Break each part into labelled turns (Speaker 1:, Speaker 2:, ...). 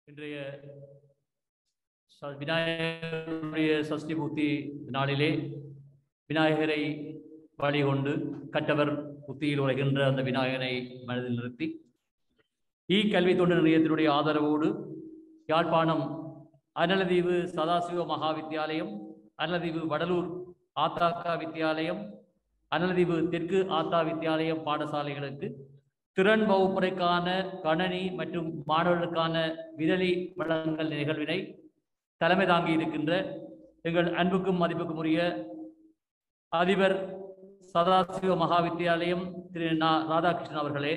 Speaker 1: இன்றைய ச- விநாயகருடைய சஷ்டி பூர்த்தி நாளிலே விநாயகரை வழிகொண்டு கட்டவர் புத்தியில் உரைகின்ற அந்த விநாயகரை மனதில் நிறுத்தி இ கல்வி தொண்டு நிலையத்தினுடைய ஆதரவோடு யாழ்ப்பாணம் அனலதீவு சதாசிவ மகா வித்தியாலயம் அனலதீவு வடலூர் ஆத்தாக்கா வித்தியாலயம் அனலதீவு தெற்கு ஆத்தா வித்தியாலயம் பாடசாலைகளுக்கு திறன் வகுப்புரைக்கான கணனி மற்றும் மாணவர்களுக்கான விரலி வழங்கல் நிகழ்வினை தலைமை தாங்கி இருக்கின்ற எங்கள் அன்புக்கும் மதிப்புக்கும் உரிய அதிபர் சதாசிவ மகா வித்தியாலயம் திரு நா ராதாகிருஷ்ணன் அவர்களே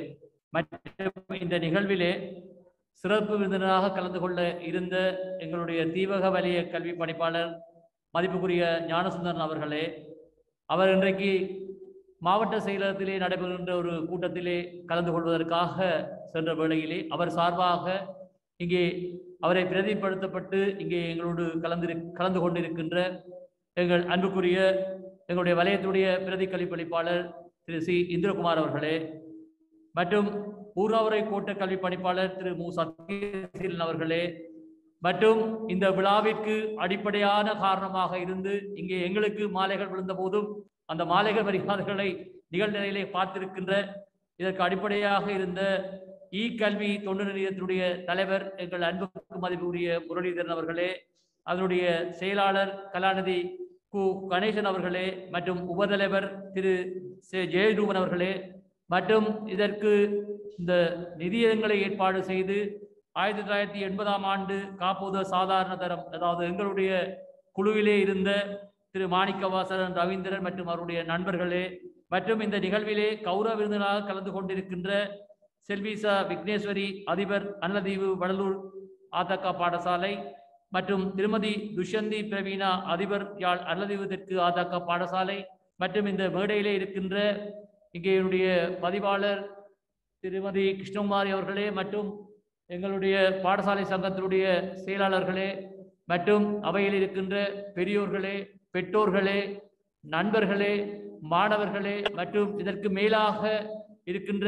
Speaker 1: மற்றும் இந்த நிகழ்விலே சிறப்பு விருந்தினராக கலந்து கொள்ள இருந்த எங்களுடைய தீவக வலய கல்வி பணிப்பாளர் மதிப்புக்குரிய ஞானசுந்தரன் அவர்களே அவர் இன்றைக்கு மாவட்ட செயலகத்திலே நடைபெறுகின்ற ஒரு கூட்டத்திலே கலந்து கொள்வதற்காக சென்ற வேளையிலே அவர் சார்பாக இங்கே அவரை பிரதிப்படுத்தப்பட்டு இங்கே எங்களோடு கலந்து கலந்து கொண்டிருக்கின்ற எங்கள் அன்புக்குரிய எங்களுடைய வலயத்துடைய பிரதி கல்விப்பளிப்பாளர் திரு சி இந்திரகுமார் அவர்களே மற்றும் ஊராவரை கோட்ட கல்வி பணிப்பாளர் திரு மு சத்யசீலன் அவர்களே மற்றும் இந்த விழாவிற்கு அடிப்படையான காரணமாக இருந்து இங்கே எங்களுக்கு மாலைகள் விழுந்த போதும் அந்த மாலைகள் மரியாதைகளை நிகழ்நிலையிலே பார்த்திருக்கின்ற இதற்கு அடிப்படையாக இருந்த இ கல்வி தொண்டு நிலையத்தினுடைய தலைவர் எங்கள் அன்புக்கு மதிப்புரிய முரளிதரன் அவர்களே அதனுடைய செயலாளர் கலாநிதி கு கணேசன் அவர்களே மற்றும் உபதலைவர் திரு சே ஜெயரூபன் அவர்களே மற்றும் இதற்கு இந்த நிதியங்களை ஏற்பாடு செய்து ஆயிரத்தி தொள்ளாயிரத்தி எண்பதாம் ஆண்டு காப்போத சாதாரண தரம் அதாவது எங்களுடைய குழுவிலே இருந்த திரு மாணிக்கவாசரன் ரவீந்திரன் மற்றும் அவருடைய நண்பர்களே மற்றும் இந்த நிகழ்விலே கௌரவ விருந்தினராக கலந்து கொண்டிருக்கின்ற செல்விசா விக்னேஸ்வரி அதிபர் அன்னதீவு வடலூர் ஆதக பாடசாலை மற்றும் திருமதி துஷ்யந்தி பிரவீனா அதிபர் யாழ் அன்னதீவு தெற்கு ஆதக பாடசாலை மற்றும் இந்த மேடையிலே இருக்கின்ற இங்கே என்னுடைய பதிவாளர் திருமதி கிருஷ்ணகுமாரி அவர்களே மற்றும் எங்களுடைய பாடசாலை சங்கத்தினுடைய செயலாளர்களே மற்றும் அவையில் இருக்கின்ற பெரியோர்களே பெற்றோர்களே நண்பர்களே மாணவர்களே மற்றும் இதற்கு மேலாக இருக்கின்ற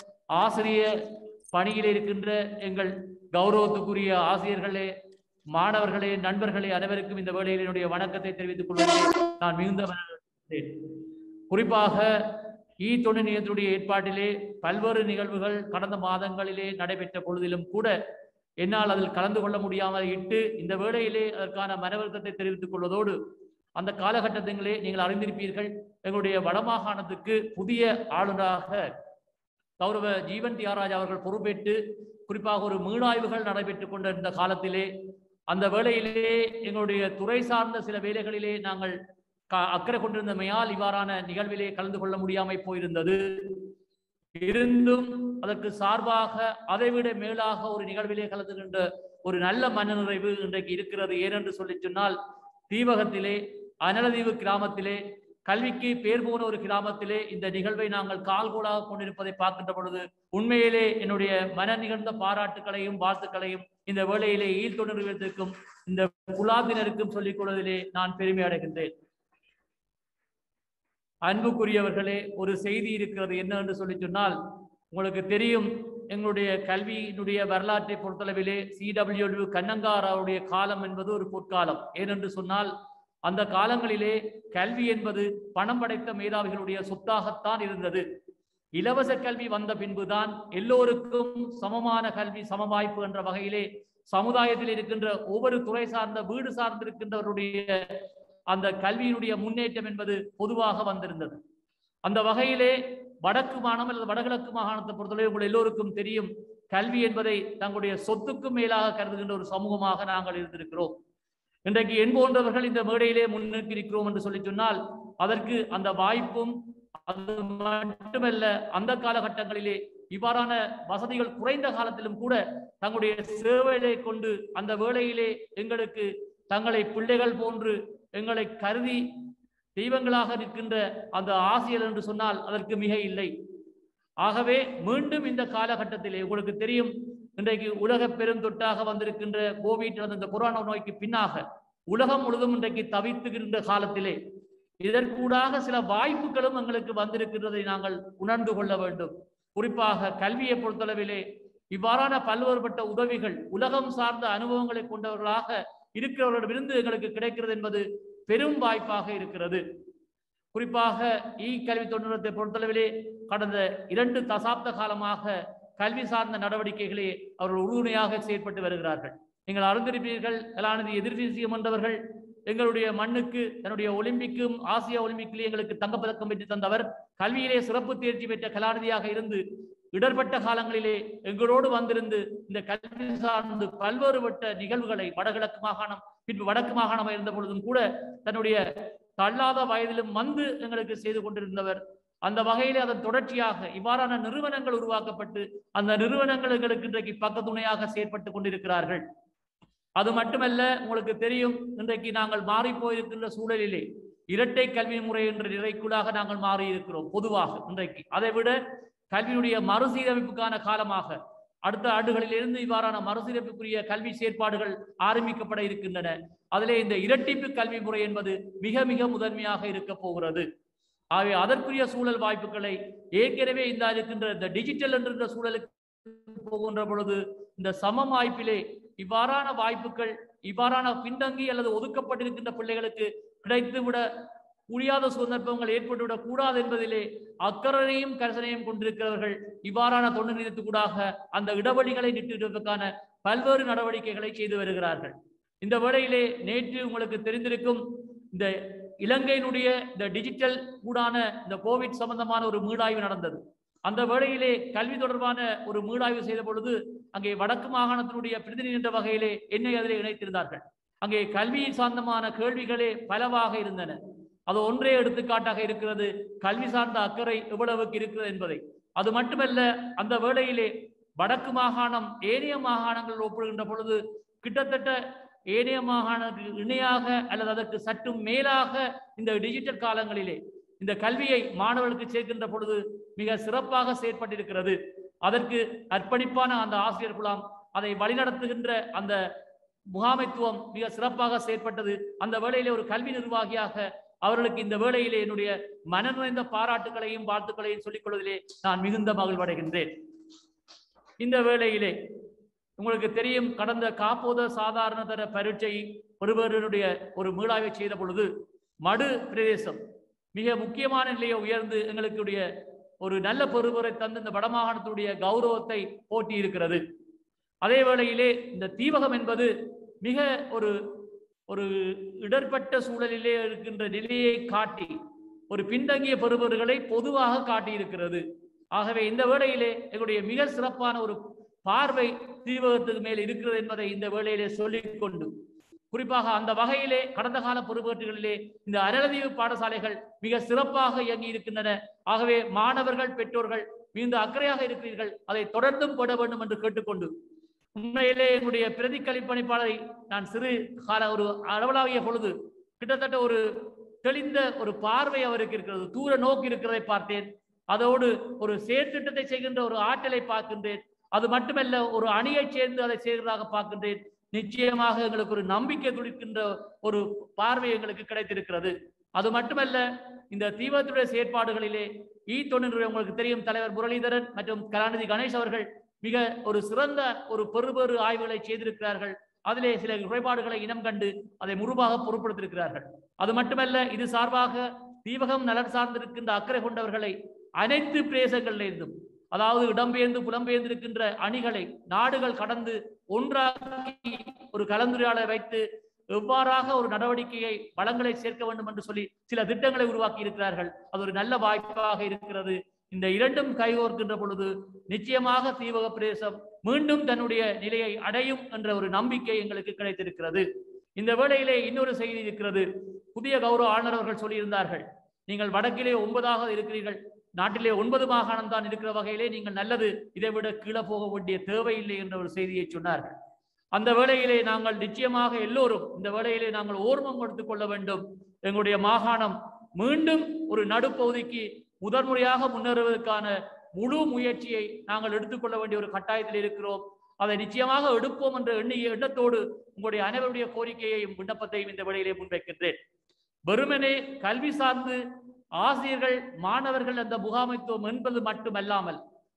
Speaker 1: ஆசிரியர் பணியில் இருக்கின்ற எங்கள் கௌரவத்துக்குரிய ஆசிரியர்களே மாணவர்களே நண்பர்களே அனைவருக்கும் இந்த வேளையில் என்னுடைய வணக்கத்தை தெரிவித்துக் கொள்வதில் நான் மிகுந்த மகிழ்கிறேன். குறிப்பாக ஈ தொண்டு நிலையத்தினுடைய ஏற்பாட்டிலே பல்வேறு நிகழ்வுகள் கடந்த மாதங்களிலே நடைபெற்ற பொழுதிலும் கூட என்னால் அதில் கலந்து கொள்ள முடியாமல் இட்டு இந்த வேளையிலே அதற்கான மனவருத்தத்தை தெரிவித்துக் கொள்வதோடு அந்த காலகட்டத்திலே நீங்கள் அறிந்திருப்பீர்கள் எங்களுடைய வடமாகாணத்துக்கு புதிய ஆளுநராக கௌரவ ஜீவன் தியாகராஜ் அவர்கள் பொறுப்பேற்று குறிப்பாக ஒரு மீளாய்வுகள் நடைபெற்றுக் கொண்டிருந்த காலத்திலே அந்த வேளையிலே எங்களுடைய துறை சார்ந்த சில வேலைகளிலே நாங்கள் க- அக்கறை கொண்டிருந்தமையால் இவ்வாறான நிகழ்விலே கலந்து கொள்ள முடியாமல் போயிருந்தது இருந்தும் அதற்கு சார்பாக அதைவிட மேலாக ஒரு நிகழ்விலே கலந்துகின்ற ஒரு நல்ல மனநிறைவு இன்றைக்கு இருக்கிறது ஏனென்று சொல்லி சொன்னால் தீவகத்திலே அனலதீவு கிராமத்திலே கல்விக்கு பேர் போன ஒரு கிராமத்திலே இந்த நிகழ்வை நாங்கள் கால்கோலாக கொண்டிருப்பதை பார்க்கின்ற பொழுது உண்மையிலே என்னுடைய மன நிகழ்ந்த பாராட்டுகளையும் வாழ்த்துக்களையும் இந்த வேளையிலே ஈழ்த்தொண்டு நிறுவனத்திற்கும் இந்த குலாபினருக்கும் சொல்லிக் கொள்வதிலே நான் பெருமை அடைகின்றேன் அன்புக்குரியவர்களே ஒரு செய்தி இருக்கிறது என்ன என்று சொல்லி சொன்னால் உங்களுக்கு தெரியும் எங்களுடைய கல்வியினுடைய வரலாற்றை பொறுத்தளவிலே சிடபிள்யூ கண்ணங்காராவுடைய காலம் என்பது ஒரு பொற்காலம் ஏனென்று சொன்னால் அந்த காலங்களிலே கல்வி என்பது பணம் படைத்த மேதாவிகளுடைய சொத்தாகத்தான் இருந்தது இலவச கல்வி வந்த பின்புதான் எல்லோருக்கும் சமமான கல்வி சம வாய்ப்பு என்ற வகையிலே சமுதாயத்தில் இருக்கின்ற ஒவ்வொரு துறை சார்ந்த வீடு சார்ந்திருக்கின்றவருடைய அந்த கல்வியினுடைய முன்னேற்றம் என்பது பொதுவாக வந்திருந்தது அந்த வகையிலே வடக்கு மாகாணம் அல்லது வடகிழக்கு மாகாணத்தை பொறுத்தவரை உங்கள் எல்லோருக்கும் தெரியும் கல்வி என்பதை தங்களுடைய சொத்துக்கும் மேலாக கருதுகின்ற ஒரு சமூகமாக நாங்கள் இருந்திருக்கிறோம் இன்றைக்கு என் போன்றவர்கள் இந்த மேடையிலே முன்னிற்கிறோம் என்று சொல்லி சொன்னால் அதற்கு அந்த வாய்ப்பும் அது மட்டுமல்ல அந்த காலகட்டங்களிலே இவ்வாறான வசதிகள் குறைந்த காலத்திலும் கூட தங்களுடைய சேவையை கொண்டு அந்த வேளையிலே எங்களுக்கு தங்களை பிள்ளைகள் போன்று எங்களை கருதி தெய்வங்களாக நிற்கின்ற அந்த ஆசிரியர் என்று சொன்னால் அதற்கு மிக இல்லை ஆகவே மீண்டும் இந்த காலகட்டத்திலே உங்களுக்கு தெரியும் இன்றைக்கு உலக பெருந்தொட்டாக வந்திருக்கின்ற கோவிட் அந்த இந்த கொரோனா நோய்க்கு பின்னாக உலகம் முழுதும் இன்றைக்கு தவித்துகின்ற காலத்திலே இதற்கூடாக சில வாய்ப்புகளும் எங்களுக்கு வந்திருக்கின்றதை நாங்கள் உணர்ந்து கொள்ள வேண்டும் குறிப்பாக கல்வியை பொறுத்தளவிலே இவ்வாறான பல்வேறுபட்ட உதவிகள் உலகம் சார்ந்த அனுபவங்களை கொண்டவர்களாக இருக்கிறவர்களிடமிருந்து எங்களுக்கு கிடைக்கிறது என்பது பெரும் வாய்ப்பாக இருக்கிறது குறிப்பாக இ கல்வி தொழில்நுட்பத்தை பொறுத்தளவிலே கடந்த இரண்டு தசாப்த காலமாக கல்வி சார்ந்த நடவடிக்கைகளே அவர்கள் உறுதுணையாக செயற்பட்டு வருகிறார்கள் நீங்கள் அறிந்திருப்பீர்கள் கலாநிதி எதிர்வீசியம் என்றவர்கள் எங்களுடைய மண்ணுக்கு தன்னுடைய ஒலிம்பிக்கும் ஆசிய ஒலிம்பிக்கிலே எங்களுக்கு தங்கப்பதக்கம் பெற்று தந்தவர் கல்வியிலே சிறப்பு தேர்ச்சி பெற்ற கலாநிதியாக இருந்து இடர்பட்ட காலங்களிலே எங்களோடு வந்திருந்து இந்த கல்வி சார்ந்து பல்வேறுபட்ட நிகழ்வுகளை வடகிழக்கு மாகாணம் பின்பு வடக்கு மாகாணமாக இருந்த பொழுதும் கூட தன்னுடைய தள்ளாத வயதிலும் வந்து எங்களுக்கு செய்து கொண்டிருந்தவர் அந்த வகையிலே அதன் தொடர்ச்சியாக இவ்வாறான நிறுவனங்கள் உருவாக்கப்பட்டு அந்த நிறுவனங்கள் எங்களுக்கு இன்றைக்கு பக்கத்துணையாக செயற்பட்டு கொண்டிருக்கிறார்கள் அது மட்டுமல்ல உங்களுக்கு தெரியும் இன்றைக்கு நாங்கள் மாறி போயிருக்கின்ற சூழலிலே இரட்டை கல்வி முறை என்ற நிறைக்குள்ளாக நாங்கள் மாறி இருக்கிறோம் பொதுவாக இன்றைக்கு அதை விட கல்வியுடைய மறுசீரமைப்புக்கான காலமாக அடுத்த ஆண்டுகளிலிருந்து இவ்வாறான மறுசீரமைப்புக்குரிய கல்வி செயற்பாடுகள் ஆரம்பிக்கப்பட இருக்கின்றன அதிலே இந்த இரட்டிப்பு கல்வி முறை என்பது மிக மிக முதன்மையாக இருக்க போகிறது ஆகவே அதற்குரிய சூழல் வாய்ப்புகளை ஏற்கனவே இந்த இருக்கின்ற இந்த டிஜிட்டல் என்கின்ற சூழலுக்கு போகின்ற பொழுது இந்த சம வாய்ப்பிலே இவ்வாறான வாய்ப்புகள் இவ்வாறான பின்தங்கி அல்லது ஒதுக்கப்பட்டிருக்கின்ற பிள்ளைகளுக்கு கிடைத்துவிட முடியாத சந்தர்ப்பங்கள் ஏற்பட்டுவிடக் கூடாது என்பதிலே அக்கறையும் கரிசனையும் கொண்டிருக்கிறவர்கள் இவ்வாறான தொண்டு நிறுத்தக்கூடாக அந்த இடைவெளிகளை நிட்டுவதற்கான பல்வேறு நடவடிக்கைகளை செய்து வருகிறார்கள் இந்த வேளையிலே நேற்று உங்களுக்கு தெரிந்திருக்கும் இந்த இலங்கையினுடைய இந்த டிஜிட்டல் கூடான இந்த கோவிட் சம்பந்தமான ஒரு மீளாய்வு நடந்தது அந்த வேளையிலே கல்வி தொடர்பான ஒரு மீளாய்வு செய்த பொழுது அங்கே வடக்கு மாகாணத்தினுடைய பிரதிநிதி என்ற வகையிலே என்னை அதிலே இணைத்திருந்தார்கள் அங்கே கல்வி சார்ந்தமான கேள்விகளே பலவாக இருந்தன அது ஒன்றே எடுத்துக்காட்டாக இருக்கிறது கல்வி சார்ந்த அக்கறை எவ்வளவுக்கு இருக்கிறது என்பதை அது மட்டுமல்ல அந்த வேளையிலே வடக்கு மாகாணம் ஏனைய மாகாணங்கள் ஒப்பிடுகின்ற பொழுது கிட்டத்தட்ட ஏனைய மாகாணத்துக்கு இணையாக அல்லது அதற்கு சற்று மேலாக இந்த டிஜிட்டல் காலங்களிலே இந்த கல்வியை மாணவர்களுக்கு சேர்க்கின்ற பொழுது மிக சிறப்பாக செயற்பட்டிருக்கிறது அதற்கு அர்ப்பணிப்பான அந்த ஆசிரியர் குலாம் அதை வழிநடத்துகின்ற அந்த முகாமைத்துவம் மிக சிறப்பாக செயற்பட்டது அந்த வேளையிலே ஒரு கல்வி நிர்வாகியாக அவர்களுக்கு இந்த வேளையிலே என்னுடைய மன நிறைந்த பாராட்டுகளையும் வாழ்த்துக்களையும் சொல்லிக் கொள்வதிலே நான் மிகுந்த மகிழ்வடைகின்றேன் இந்த வேளையிலே உங்களுக்கு தெரியும் கடந்த காப்போத சாதாரண தர பரீட்சை ஒருவருடைய ஒரு மீளாய்வை செய்த பொழுது மடு பிரதேசம் மிக முக்கியமான நிலையை உயர்ந்து எங்களுடைய ஒரு நல்ல பெறுவரை தந்து இந்த வடமாகாணத்துடைய கௌரவத்தை போட்டி இருக்கிறது அதே வேளையிலே இந்த தீவகம் என்பது மிக ஒரு ஒரு இடர்பட்ட சூழலிலே இருக்கின்ற நிலையை காட்டி ஒரு பின்தங்கிய பெறுபவர்களை பொதுவாக காட்டியிருக்கிறது ஆகவே இந்த வேளையிலே எங்களுடைய மிக சிறப்பான ஒரு பார்வை தீவகத்துக்கு மேல் இருக்கிறது என்பதை இந்த வேளையிலே சொல்லிக் கொண்டு குறிப்பாக அந்த வகையிலே கடந்த கால பொறுப்பேற்றுகளிலே இந்த அறநதீவு பாடசாலைகள் மிக சிறப்பாக இயங்கி இருக்கின்றன ஆகவே மாணவர்கள் பெற்றோர்கள் மிகுந்த அக்கறையாக இருக்கிறீர்கள் அதை தொடர்ந்தும் பெற வேண்டும் என்று கேட்டுக்கொண்டு உண்மையிலே என்னுடைய பிரதி கழிப்பணிப்பாளரை நான் சிறு கால ஒரு அளவலாவிய பொழுது கிட்டத்தட்ட ஒரு தெளிந்த ஒரு பார்வை அவருக்கு இருக்கிறது தூர நோக்கு இருக்கிறதை பார்த்தேன் அதோடு ஒரு செயற்திட்டத்தை செய்கின்ற ஒரு ஆற்றலை பார்க்கின்றேன் அது மட்டுமல்ல ஒரு அணியை சேர்ந்து அதை செய்கிறதாக பார்க்கின்றேன் நிச்சயமாக எங்களுக்கு ஒரு நம்பிக்கை துடிக்கின்ற ஒரு பார்வை எங்களுக்கு கிடைத்திருக்கிறது அது மட்டுமல்ல இந்த தீவிரத்துடைய செயற்பாடுகளிலே ஈ தொண்ணூறு உங்களுக்கு தெரியும் தலைவர் முரளிதரன் மற்றும் கலாநிதி கணேஷ் அவர்கள் மிக ஒரு சிறந்த ஒரு பெறுபெறு ஆய்வுகளை செய்திருக்கிறார்கள் அதிலே சில குறைபாடுகளை இனம் கண்டு அதை முழுவாக பொருட்படுத்தியிருக்கிறார்கள் அது மட்டுமல்ல இது சார்பாக தீவகம் நலன் சார்ந்திருக்கின்ற அக்கறை கொண்டவர்களை அனைத்து பிரதேசங்களிலிருந்தும் அதாவது இடம்பெயர்ந்து புலம்பெயர்ந்திருக்கின்ற அணிகளை நாடுகள் கடந்து ஒன்றாக்கி ஒரு கலந்துரையாடலை வைத்து எவ்வாறாக ஒரு நடவடிக்கையை வளங்களை சேர்க்க வேண்டும் என்று சொல்லி சில திட்டங்களை உருவாக்கி இருக்கிறார்கள் அது ஒரு நல்ல வாய்ப்பாக இருக்கிறது இந்த இரண்டும் கைகோர்க்கின்ற பொழுது நிச்சயமாக தீவக பிரதேசம் மீண்டும் தன்னுடைய நிலையை அடையும் என்ற ஒரு நம்பிக்கை எங்களுக்கு கிடைத்திருக்கிறது இந்த வேளையிலே இன்னொரு செய்தி இருக்கிறது புதிய கௌரவ ஆளுநர் அவர்கள் சொல்லியிருந்தார்கள் நீங்கள் வடக்கிலே ஒன்பதாக இருக்கிறீர்கள் நாட்டிலே ஒன்பது மாகாணம் தான் இருக்கிற வகையிலே நீங்கள் நல்லது இதை விட கீழே போக வேண்டிய தேவையில்லை என்ற ஒரு செய்தியை சொன்னார்கள் அந்த வேளையிலே நாங்கள் நிச்சயமாக எல்லோரும் இந்த வேளையிலே நாங்கள் ஓர்மம் எடுத்துக் கொள்ள வேண்டும் எங்களுடைய மாகாணம் மீண்டும் ஒரு நடுப்பகுதிக்கு முதன்முறையாக முன்னேறுவதற்கான முழு முயற்சியை நாங்கள் எடுத்துக்கொள்ள வேண்டிய ஒரு கட்டாயத்தில் இருக்கிறோம் அதை நிச்சயமாக எடுப்போம் என்ற எண்ணிய எண்ணத்தோடு உங்களுடைய அனைவருடைய கோரிக்கையையும் விண்ணப்பத்தையும் இந்த வேளையிலே முன்வைக்கின்றேன் வெறுமனே கல்வி சார்ந்து ஆசிரியர்கள் மாணவர்கள் அந்த முகாமைத்துவம் என்பது மட்டுமல்லாமல்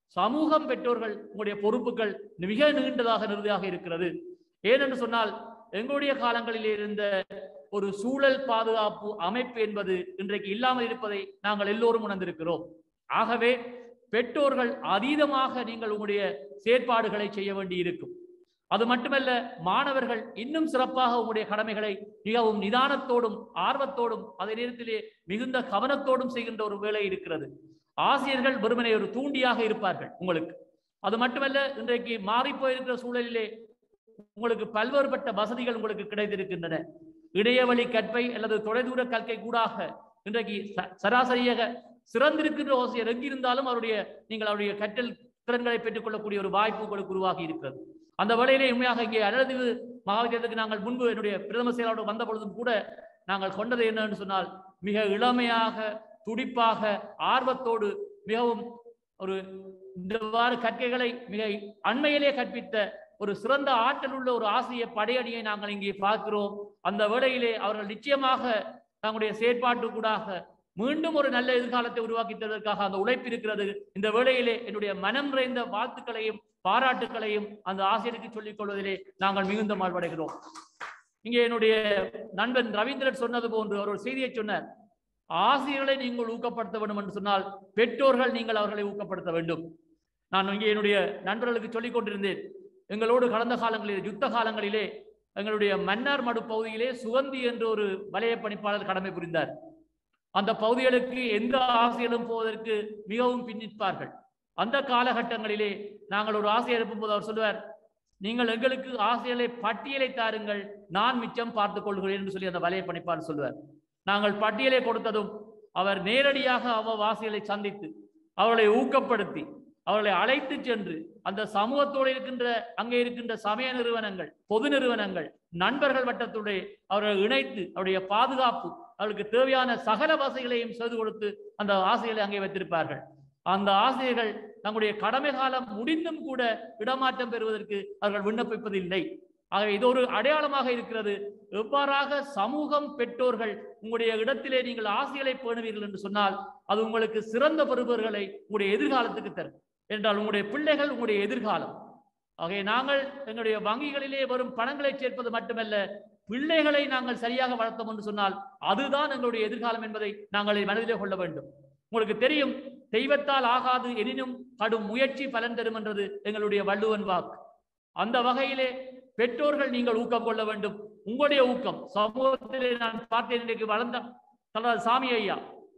Speaker 1: சமூகம் பெற்றோர்கள் உங்களுடைய பொறுப்புகள் மிக நீண்டதாக நிறுதியாக இருக்கிறது ஏனென்று சொன்னால் எங்களுடைய காலங்களில் இருந்த ஒரு சூழல் பாதுகாப்பு அமைப்பு என்பது இன்றைக்கு இல்லாமல் இருப்பதை நாங்கள் எல்லோரும் உணர்ந்திருக்கிறோம் ஆகவே பெற்றோர்கள் அதீதமாக நீங்கள் உங்களுடைய செயற்பாடுகளை செய்ய வேண்டி இருக்கும் அது மட்டுமல்ல மாணவர்கள் இன்னும் சிறப்பாக உங்களுடைய கடமைகளை மிகவும் நிதானத்தோடும் ஆர்வத்தோடும் அதே நேரத்திலே மிகுந்த கவனத்தோடும் செய்கின்ற ஒரு வேலை இருக்கிறது ஆசிரியர்கள் வெறுமனே ஒரு தூண்டியாக இருப்பார்கள் உங்களுக்கு அது மட்டுமல்ல இன்றைக்கு மாறி போயிருக்கிற சூழலிலே உங்களுக்கு பல்வேறுபட்ட வசதிகள் உங்களுக்கு கிடைத்திருக்கின்றன இடையவழி கற்பை அல்லது தொலைதூர கற்கை கூடாக இன்றைக்கு ச- சராசரியாக சிறந்திருக்கின்ற ஆசிரியர் எங்கிருந்தாலும் அவருடைய நீங்கள் அவருடைய கற்றல் திறன்களை பெற்றுக்கொள்ளக்கூடிய ஒரு வாய்ப்பு உங்களுக்கு உருவாகி இருக்கிறது அந்த வேளையிலே உண்மையாக இங்கே அழகு மகாவித்தியாலயத்துக்கு நாங்கள் முன்பு என்னுடைய பிரதம செயலாளர் வந்த பொழுதும் கூட நாங்கள் கொண்டது என்னன்னு சொன்னால் மிக இளமையாக துடிப்பாக ஆர்வத்தோடு மிகவும் ஒரு இந்தவாறு கற்கைகளை மிக அண்மையிலே கற்பித்த ஒரு சிறந்த ஆற்றல் உள்ள ஒரு ஆசிரியர் படையணியை நாங்கள் இங்கே பார்க்கிறோம் அந்த வேளையிலே அவர்கள் நிச்சயமாக தங்களுடைய செயற்பாட்டுக்கூடாக மீண்டும் ஒரு நல்ல எதிர்காலத்தை உருவாக்கி தருவதற்காக அந்த உழைப்பு இருக்கிறது இந்த வேளையிலே என்னுடைய மனம் நிறைந்த வாழ்த்துக்களையும் பாராட்டுக்களையும் அந்த ஆசிரியருக்கு சொல்லிக் கொள்வதிலே நாங்கள் மிகுந்த மாழ்வடைகிறோம் இங்கே என்னுடைய நண்பன் ரவீந்திரன் சொன்னது போன்று அவர் ஒரு செய்தியை சொன்னார் ஆசிரியர்களை நீங்கள் ஊக்கப்படுத்த வேண்டும் என்று சொன்னால் பெற்றோர்கள் நீங்கள் அவர்களை ஊக்கப்படுத்த வேண்டும் நான் இங்கே என்னுடைய நண்பர்களுக்கு சொல்லிக் கொண்டிருந்தேன் எங்களோடு கடந்த காலங்களிலே யுத்த காலங்களிலே எங்களுடைய மன்னார் மடு பகுதியிலே சுகந்தி என்ற ஒரு வலய பணிப்பாளர் கடமை புரிந்தார் அந்த பகுதிகளுக்கு எந்த ஆசிரியரும் போவதற்கு மிகவும் பின்னிப்பார்கள் அந்த காலகட்டங்களிலே நாங்கள் ஒரு ஆசிரியர் இருக்கும்போது அவர் சொல்லுவார் நீங்கள் எங்களுக்கு ஆசிரியர்களை பட்டியலை தாருங்கள் நான் மிச்சம் பார்த்துக் கொள்கிறேன் என்று சொல்லி அந்த வலய பணிப்பாளர் சொல்லுவார் நாங்கள் பட்டியலை கொடுத்ததும் அவர் நேரடியாக அவ ஆசிரியர்களை சந்தித்து அவர்களை ஊக்கப்படுத்தி அவர்களை அழைத்து சென்று அந்த சமூகத்தோடு இருக்கின்ற அங்கே இருக்கின்ற சமய நிறுவனங்கள் பொது நிறுவனங்கள் நண்பர்கள் வட்டத்துடைய அவர்களை இணைத்து அவருடைய பாதுகாப்பு அவர்களுக்கு தேவையான சகல வசதிகளையும் செய்து கொடுத்து அந்த ஆசிரியர்களை அங்கே வைத்திருப்பார்கள் அந்த ஆசிரியர்கள் தங்களுடைய கடமை காலம் முடிந்தும் கூட இடமாற்றம் பெறுவதற்கு அவர்கள் விண்ணப்பிப்பதில்லை ஆகவே இது ஒரு அடையாளமாக இருக்கிறது எவ்வாறாக சமூகம் பெற்றோர்கள் உங்களுடைய இடத்திலே நீங்கள் ஆசைகளை பேணுவீர்கள் என்று சொன்னால் அது உங்களுக்கு சிறந்த பெறுபவர்களை உங்களுடைய எதிர்காலத்துக்கு தரும் என்றால் உங்களுடைய பிள்ளைகள் உங்களுடைய எதிர்காலம் ஆகவே நாங்கள் எங்களுடைய வங்கிகளிலே வரும் பணங்களை சேர்ப்பது மட்டுமல்ல பிள்ளைகளை நாங்கள் சரியாக வளர்த்தோம் என்று சொன்னால் அதுதான் எங்களுடைய எதிர்காலம் என்பதை நாங்கள் மனதிலே கொள்ள வேண்டும் உங்களுக்கு தெரியும் தெய்வத்தால் ஆகாது எனினும் கடும் முயற்சி பலன் தரும் என்றது எங்களுடைய வள்ளுவன் வாக்கு அந்த வகையிலே பெற்றோர்கள் நீங்கள் ஊக்கம் கொள்ள வேண்டும் உங்களுடைய ஊக்கம் சமூகத்திலே நான் பார்த்தேன் இன்றைக்கு வளர்ந்த தலராஜ் சாமி ஐயா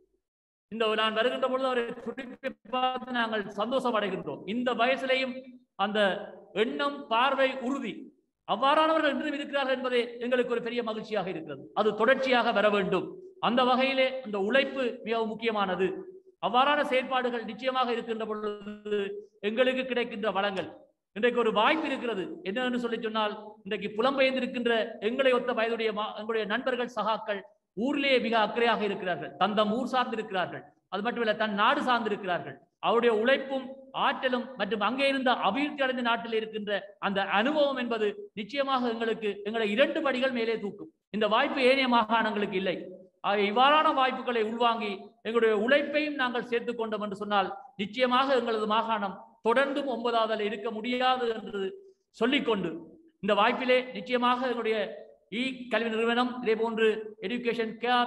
Speaker 1: இந்த நான் வருகின்ற பொழுது அவரை துடிப்பை பார்த்து நாங்கள் சந்தோஷம் அடைகின்றோம் இந்த வயசிலேயும் அந்த எண்ணம் பார்வை உறுதி அவ்வாறானவர்கள் இன்றும் இருக்கிறார்கள் என்பதே எங்களுக்கு ஒரு பெரிய மகிழ்ச்சியாக இருக்கிறது அது தொடர்ச்சியாக வர வேண்டும் அந்த வகையிலே அந்த உழைப்பு மிகவும் முக்கியமானது அவ்வாறான செயற்பாடுகள் நிச்சயமாக இருக்கின்ற பொழுது எங்களுக்கு கிடைக்கின்ற வளங்கள் இன்றைக்கு ஒரு வாய்ப்பு இருக்கிறது என்னன்னு சொல்லி சொன்னால் இன்றைக்கு புலம்பெயர்ந்திருக்கின்ற எங்களை ஒத்த வயதுடைய மா- எங்களுடைய நண்பர்கள் சகாக்கள் ஊரிலேயே மிக அக்கறையாக இருக்கிறார்கள் தந்தம் ஊர் சார்ந்திருக்கிறார்கள் அது மட்டுமல்ல தன் நாடு சார்ந்திருக்கிறார்கள் அவருடைய உழைப்பும் ஆற்றலும் மற்றும் அங்கே இருந்த அபிவிருத்தி அடைந்த நாட்டில் இருக்கின்ற அந்த அனுபவம் என்பது நிச்சயமாக எங்களுக்கு எங்களை இரண்டு படிகள் மேலே தூக்கும் இந்த வாய்ப்பு ஏனைய மாகாணங்களுக்கு இல்லை ஆக இவ்வாறான வாய்ப்புகளை உள்வாங்கி எங்களுடைய உழைப்பையும் நாங்கள் சேர்த்துக் கொண்டோம் என்று சொன்னால் நிச்சயமாக எங்களது மாகாணம் தொடர்ந்தும் ஒன்பதாவதில் இருக்க முடியாது என்று சொல்லிக்கொண்டு இந்த வாய்ப்பிலே நிச்சயமாக எங்களுடைய இ கல்வி நிறுவனம் இதே போன்று எஜுகேஷன் கேர்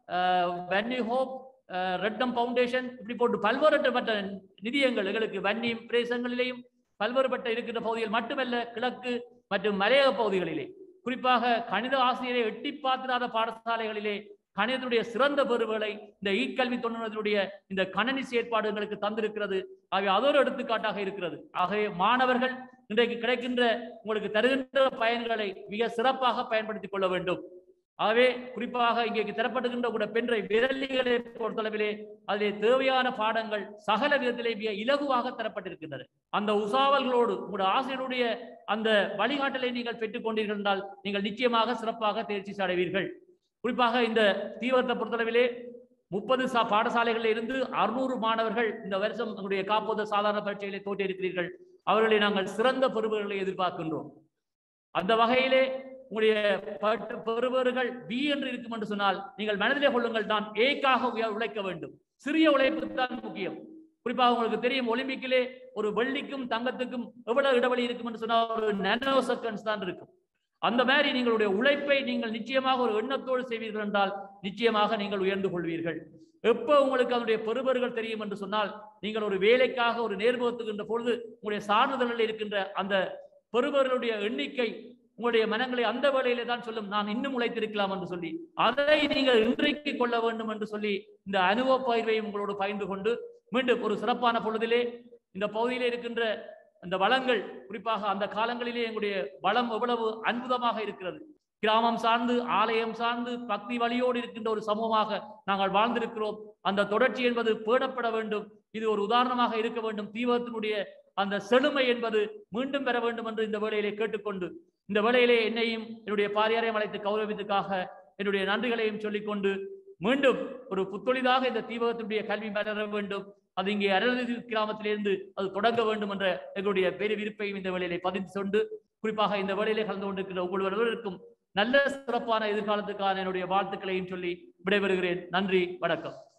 Speaker 1: வன்னி ஹோப் ரெட்டம் ஃபவுண்டேஷன் இப்படி போட்டு பல்வேறுபட்ட நிதியங்கள் எங்களுக்கு வன்னி பிரதேசங்களிலேயும் பல்வேறுபட்ட இருக்கின்ற பகுதிகள் மட்டுமல்ல கிழக்கு மற்றும் மலையக பகுதிகளிலே குறிப்பாக கணித ஆசிரியரை எட்டி பார்த்திராத பாடசாலைகளிலே கணிதத்துடைய சிறந்த பெறுவுகளை இந்த ஈக்கல்வி தொழில்நுட்பத்தினுடைய இந்த கணனி செயற்பாடு எங்களுக்கு தந்திருக்கிறது ஆகவே அதொரு எடுத்துக்காட்டாக இருக்கிறது ஆகவே மாணவர்கள் இன்றைக்கு கிடைக்கின்ற உங்களுக்கு தருகின்ற பயன்களை மிக சிறப்பாக பயன்படுத்திக் கொள்ள வேண்டும் ஆகவே குறிப்பாக இங்கே தரப்படுகின்ற கூட பென்றை விரலிகளை பொறுத்தளவிலே அதிலே தேவையான பாடங்கள் சகல விதத்திலே மிக இலகுவாக தரப்பட்டிருக்கின்றன அந்த உசாவல்களோடு உங்களுடைய ஆசிரியருடைய அந்த வழிகாட்டலை நீங்கள் பெற்றுக் கொண்டீர்கள் என்றால் நீங்கள் நிச்சயமாக சிறப்பாக தேர்ச்சி அடைவீர்கள் குறிப்பாக இந்த தீவிரத்தை பொறுத்தளவிலே முப்பது சா பாடசாலைகளில் இருந்து அறுநூறு மாணவர்கள் இந்த வருஷம் உங்களுடைய காப்போத சாதாரண பரீட்சைகளை தோற்றிருக்கிறீர்கள் அவர்களை நாங்கள் சிறந்த பெறுபவர்களை எதிர்பார்க்கின்றோம் அந்த வகையிலே உங்களுடைய பட்டு பெறுபவர்கள் பி என்று இருக்கும் என்று சொன்னால் நீங்கள் மனதிலே கொள்ளுங்கள் தான் ஏக்காக உய- உழைக்க வேண்டும் சிறிய உழைப்பு தான் முக்கியம் குறிப்பாக உங்களுக்கு தெரியும் ஒலிம்பிக்கிலே ஒரு வெள்ளிக்கும் தங்கத்துக்கும் எவ்வளவு இடைவெளி இருக்கும் என்று சொன்னால் ஒரு நானோ செகண்ட்ஸ் தான் இருக்கும் அந்த மாதிரி நீங்களுடைய உழைப்பை நீங்கள் நிச்சயமாக ஒரு எண்ணத்தோடு செய்வீர்கள் என்றால் நிச்சயமாக நீங்கள் உயர்ந்து கொள்வீர்கள் எப்போ உங்களுக்கு அதனுடைய பெறுபர்கள் தெரியும் என்று சொன்னால் நீங்கள் ஒரு வேலைக்காக ஒரு நேர்முகத்துகின்ற பொழுது உங்களுடைய சான்றிதழில் இருக்கின்ற அந்த பெறுபவர்களுடைய எண்ணிக்கை உங்களுடைய மனங்களை அந்த வேளையிலே தான் சொல்லும் நான் இன்னும் உழைத்திருக்கலாம் என்று சொல்லி அதை நீங்கள் இன்றைக்கு கொள்ள வேண்டும் என்று சொல்லி இந்த அனுபவ பயிர்வை உங்களோடு பகிர்ந்து கொண்டு மீண்டும் ஒரு சிறப்பான பொழுதிலே இந்த பகுதியிலே இருக்கின்ற இந்த வளங்கள் குறிப்பாக அந்த காலங்களிலே எங்களுடைய வளம் எவ்வளவு அற்புதமாக இருக்கிறது கிராமம் சார்ந்து ஆலயம் சார்ந்து பக்தி வழியோடு இருக்கின்ற ஒரு சமூகமாக நாங்கள் வாழ்ந்திருக்கிறோம் அந்த தொடர்ச்சி என்பது பேணப்பட வேண்டும் இது ஒரு உதாரணமாக இருக்க வேண்டும் தீவத்தினுடைய அந்த செழுமை என்பது மீண்டும் பெற வேண்டும் என்று இந்த வேளையிலே கேட்டுக்கொண்டு இந்த வேளையிலே என்னையும் என்னுடைய பாரியாரையும் அழைத்து கௌரவித்துக்காக என்னுடைய நன்றிகளையும் சொல்லிக்கொண்டு மீண்டும் ஒரு புத்தொழிதாக இந்த தீபகத்தினுடைய கல்வி பெற வேண்டும் அது இங்கே அருள்தி கிராமத்திலிருந்து அது தொடங்க வேண்டும் என்ற எங்களுடைய பெரு விருப்பையும் இந்த வேளையிலே பதிந்து கொண்டு குறிப்பாக இந்த வேளையிலே கலந்து கொண்டிருக்கிற ஒவ்வொருவருக்கும் நல்ல சிறப்பான எதிர்காலத்துக்கான என்னுடைய வாழ்த்துக்களையும் சொல்லி விடைபெறுகிறேன் நன்றி வணக்கம்